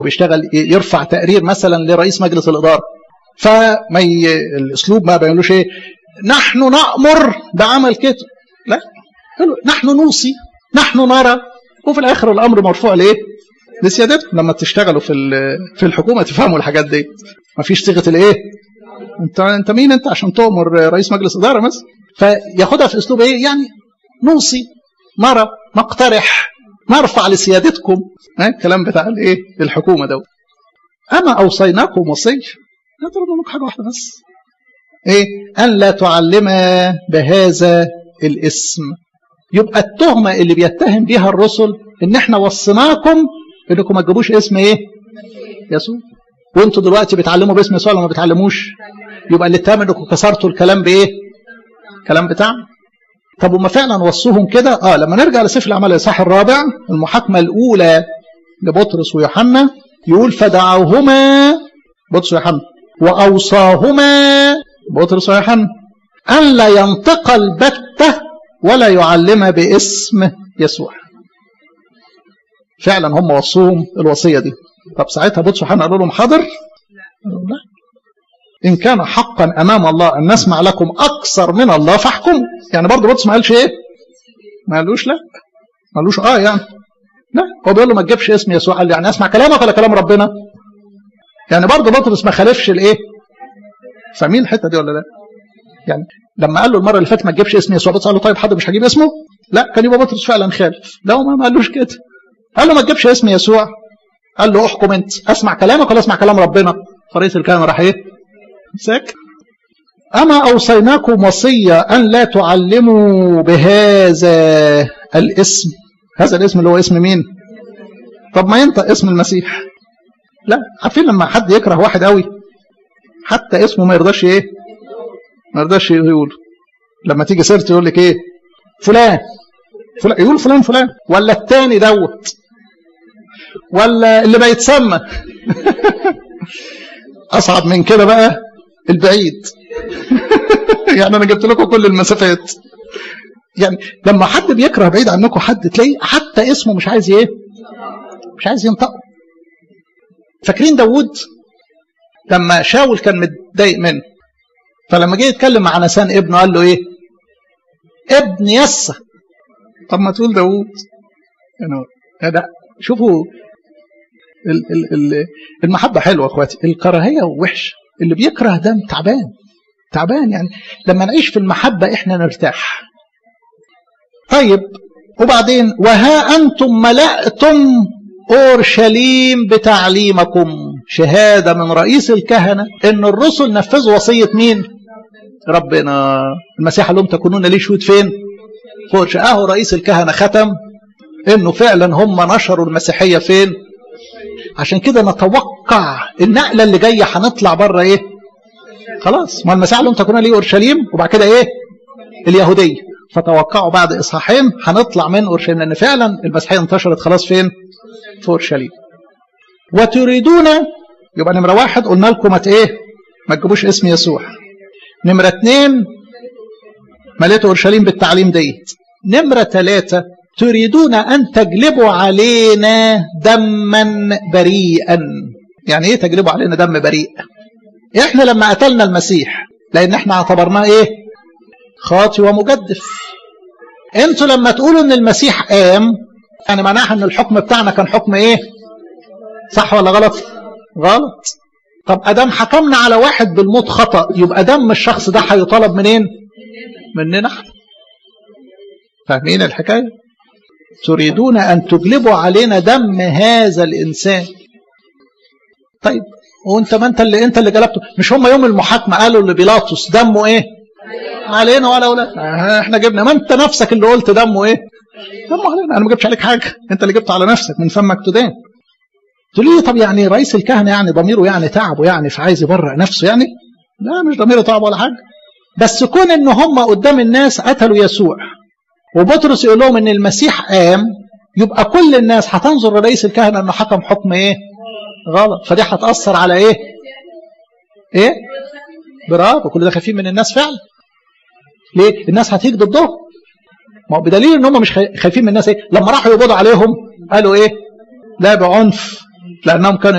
وبيشتغل يرفع تقرير مثلا لرئيس مجلس الاداره فما ي... الاسلوب ما بيقولوش ايه نحن نامر بعمل كده لا نحن نوصي نحن نرى وفي الاخر الامر مرفوع لايه؟ لسيادتكم لما تشتغلوا في في الحكومه تفهموا الحاجات دي ما فيش صيغه الايه؟ انت انت مين انت عشان تؤمر رئيس مجلس اداره مثلا؟ فياخدها في اسلوب ايه؟ يعني نوصي نرى نقترح نرفع لسيادتكم الكلام بتاع الايه؟ الحكومه ده اما اوصيناكم وصيه لا ترضوا لك حاجه واحده بس ايه؟ ان لا تعلم بهذا الاسم يبقى التهمه اللي بيتهم بيها الرسل ان احنا وصيناكم انكم ما تجيبوش اسم ايه؟ يسوع وانتوا دلوقتي بتعلموا باسم يسوع ولا ما بتعلموش؟ يبقى اللي اتهم انكم كسرتوا الكلام بايه؟ الكلام بتاعنا طب وما فعلا وصوهم كده اه لما نرجع لسفر الاعمال الاصحاح الرابع المحاكمه الاولى لبطرس ويوحنا يقول فدعوهما بطرس ويوحنا واوصاهما بطرس ويوحنا ان لا ينطق البته ولا يعلم باسم يسوع فعلا هم وصوهم الوصيه دي طب ساعتها بطرس ويوحنا قالوا لهم حاضر لا إن كان حقا أمام الله أن نسمع لكم أكثر من الله فاحكموا يعني برضه بطرس ما قالش إيه ما قالوش لا ما قالوش آه يعني لا هو بيقول له ما تجيبش اسم يسوع قال يعني أسمع كلامك ولا كلام ربنا يعني برضه بطرس ما خالفش الإيه فاهمين الحتة دي ولا لا يعني لما قال له المرة اللي فاتت ما تجيبش اسم يسوع بطرس قال له طيب حد مش هجيب اسمه لا كان يبقى بطرس فعلا خالف لا هو ما قالوش كده قال له ما تجيبش اسم يسوع قال له احكم انت اسمع كلامك ولا اسمع كلام ربنا فرئيس الكهنه راح ايه ساكت أما أوصيناكم وصية أن لا تعلموا بهذا الاسم هذا الاسم اللي هو اسم مين طب ما ينطق اسم المسيح لا عارفين لما حد يكره واحد قوي حتى اسمه ما يرضاش ايه ما يرضاش يقول لما تيجي سيرته يقول لك ايه فلان فلان يقول فلان فلان ولا التاني دوت ولا اللي بيتسمى اصعب من كده بقى البعيد يعني انا جبت لكم كل المسافات يعني لما حد بيكره بعيد عنكم حد تلاقيه حتى اسمه مش عايز ايه مش عايز ينطق فاكرين داوود لما شاول كان متضايق منه فلما جه يتكلم مع نسان ابنه قال له ايه ابن يسى طب ما تقول داوود يعني ده شوفوا ال ال المحبة حلوة اخواتي الكراهية وحش اللي بيكره ده تعبان تعبان يعني لما نعيش في المحبة احنا نرتاح طيب وبعدين وها أنتم ملأتم أورشليم بتعليمكم شهادة من رئيس الكهنة إن الرسل نفذوا وصية مين ربنا المسيح قال لهم تكونون لي شهود فين فورش اهو رئيس الكهنة ختم انه فعلا هم نشروا المسيحية فين عشان كده نتوقع النقلة اللي جاية هنطلع بره ايه خلاص ما المسيح لهم تكون ليه اورشليم وبعد كده ايه اليهودية فتوقعوا بعد اصحاحين هنطلع من اورشليم لان فعلا المسيحية انتشرت خلاص فين في اورشليم وتريدون يبقى نمرة واحد قلنا لكم مت ايه ما تجيبوش اسم يسوع نمرة اتنين مليتوا اورشليم بالتعليم ديت نمرة ثلاثة تريدون أن تجلبوا علينا دما بريئا يعني إيه تجلبوا علينا دم بريء إحنا لما قتلنا المسيح لأن إحنا اعتبرناه إيه خاطي ومجدف أنتوا لما تقولوا إن المسيح قام يعني معناها إن الحكم بتاعنا كان حكم إيه صح ولا غلط غلط طب أدام حكمنا على واحد بالموت خطأ يبقى دم الشخص ده هيطالب منين مننا احنا فاهمين الحكاية تريدون أن تجلبوا علينا دم هذا الإنسان طيب وانت ما انت اللي انت اللي جلبته مش هم يوم المحاكمه قالوا لبيلاطس دمه ايه علينا ولا ولا احنا جبنا ما انت نفسك اللي قلت دمه ايه دمه علينا انا ما جبتش عليك حاجه انت اللي جبته على نفسك من فمك تدان تقول لي طب يعني رئيس الكهنه يعني ضميره يعني تعبه يعني فعايز يبرئ نفسه يعني لا مش ضميره تعب ولا حاجه بس كون ان هم قدام الناس قتلوا يسوع وبطرس يقول لهم ان المسيح قام يبقى كل الناس هتنظر لرئيس الكهنه انه حكم حكم ايه غلط فدي هتاثر على ايه ايه برافو كل ده خايفين من الناس فعلا ليه الناس هتيجي ضدهم ما هو بدليل ان هم مش خايفين من الناس ايه لما راحوا يقبضوا عليهم قالوا ايه لا بعنف لانهم كانوا